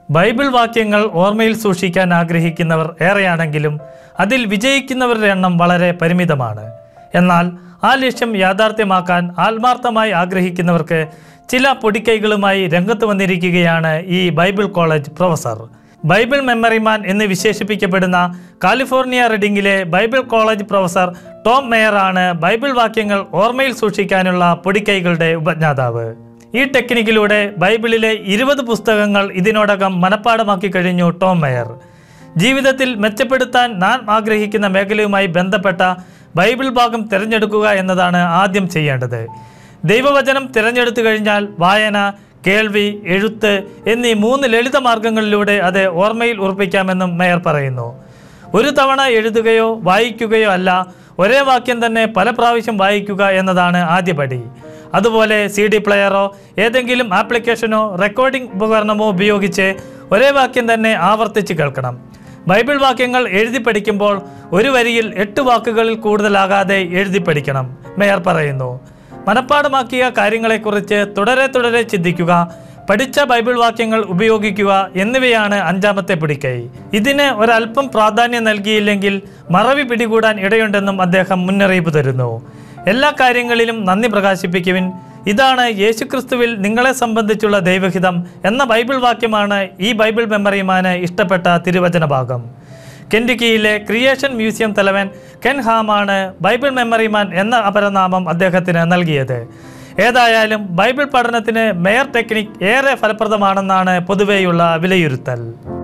Bible വാക്യങ്ങൾ ഓർമ്മയിൽ സൂക്ഷിക്കാൻ ആഗ്രഹിക്കുന്നവർ ഏറെയാണെങ്കിലും അതിൽ വിജയിക്കുന്നവരുടെ എണ്ണം വളരെ പരിമിതമാണ് എന്നാൽ ആ ലക്ഷ്യം യാഥാർത്ഥ്യമാക്കാൻ ആത്മാർത്ഥമായി ആഗ്രഹിക്കുന്നവർക്ക് ചില പൊടിക്കൈകളുമായി രംഗത്ത് വന്നിരിക്കുകയാണ് ഈ Bible college professor Bible memory man എന്ന് വിശേഷിപ്പിക്കപ്പെടുന്ന കാലിഫോർണിയ റെഡിങ്ങിലെ ബൈബിൾ കോളേജ് പ്രൊഫസർ ടോം മേയറാണ് ബൈബിൾ വാക്യങ്ങൾ ഓർമ്മയിൽ സൂക്ഷിക്കാനുള്ള പൊടിക്കൈകളുടെ ഉപജ്ഞാതാവ് ഈ ടെക്നിക്കിലൂടെ ബൈബിളിലെ ഇരുപത് പുസ്തകങ്ങൾ ഇതിനോടകം മനഃപ്പാടമാക്കി കഴിഞ്ഞു ടോം മേയർ ജീവിതത്തിൽ മെച്ചപ്പെടുത്താൻ നാം ആഗ്രഹിക്കുന്ന മേഖലയുമായി ബന്ധപ്പെട്ട ബൈബിൾ ഭാഗം തിരഞ്ഞെടുക്കുക എന്നതാണ് ആദ്യം ചെയ്യേണ്ടത് ദൈവവചനം തിരഞ്ഞെടുത്തു കഴിഞ്ഞാൽ വായന കേൾവി എഴുത്ത് എന്നീ മൂന്ന് ലളിത മാർഗങ്ങളിലൂടെ അത് ഓർമ്മയിൽ ഉറപ്പിക്കാമെന്നും മേയർ പറയുന്നു ഒരു തവണ എഴുതുകയോ വായിക്കുകയോ അല്ല ഒരേ വാക്യം തന്നെ പല പ്രാവശ്യം വായിക്കുക എന്നതാണ് ആദ്യപടി അതുപോലെ സി ഡി പ്ലെയറോ ഏതെങ്കിലും ആപ്ലിക്കേഷനോ റെക്കോർഡിംഗ് ഉപകരണമോ ഉപയോഗിച്ച് ഒരേ വാക്യം തന്നെ ആവർത്തിച്ച് കേൾക്കണം ബൈബിൾ വാക്യങ്ങൾ എഴുതി പഠിക്കുമ്പോൾ ഒരു വരിയിൽ എട്ട് വാക്കുകളിൽ കൂടുതലാകാതെ എഴുതി പഠിക്കണം മേയർ പറയുന്നു മനഃപ്പാടമാക്കിയ കാര്യങ്ങളെക്കുറിച്ച് തുടരെ തുടരെ ചിന്തിക്കുക പഠിച്ച ബൈബിൾ വാക്യങ്ങൾ ഉപയോഗിക്കുക എന്നിവയാണ് അഞ്ചാമത്തെ പിടിക്കൈ ഇതിന് ഒരല്പം പ്രാധാന്യം നൽകിയില്ലെങ്കിൽ മറവി പിടികൂടാൻ ഇടയുണ്ടെന്നും അദ്ദേഹം മുന്നറിയിപ്പ് തരുന്നു എല്ലാ കാര്യങ്ങളിലും നന്ദി പ്രകാശിപ്പിക്കുവിൻ ഇതാണ് യേശുക്രിസ്തുവിൽ നിങ്ങളെ സംബന്ധിച്ചുള്ള ദൈവഹിതം എന്ന ബൈബിൾ വാക്യമാണ് ഈ ബൈബിൾ മെമ്മറിമാന് ഇഷ്ടപ്പെട്ട തിരുവചന ഭാഗം കെൻഡിക്കിയിലെ ക്രിയേഷൻ മ്യൂസിയം തലവൻ കെൻ ഹാമാണ് ബൈബിൾ മെമ്മറിമാൻ എന്ന അപരനാമം അദ്ദേഹത്തിന് നൽകിയത് ഏതായാലും ബൈബിൾ പഠനത്തിന് മേയർ ടെക്നിക് ഏറെ ഫലപ്രദമാണെന്നാണ് പൊതുവെയുള്ള വിലയിരുത്തൽ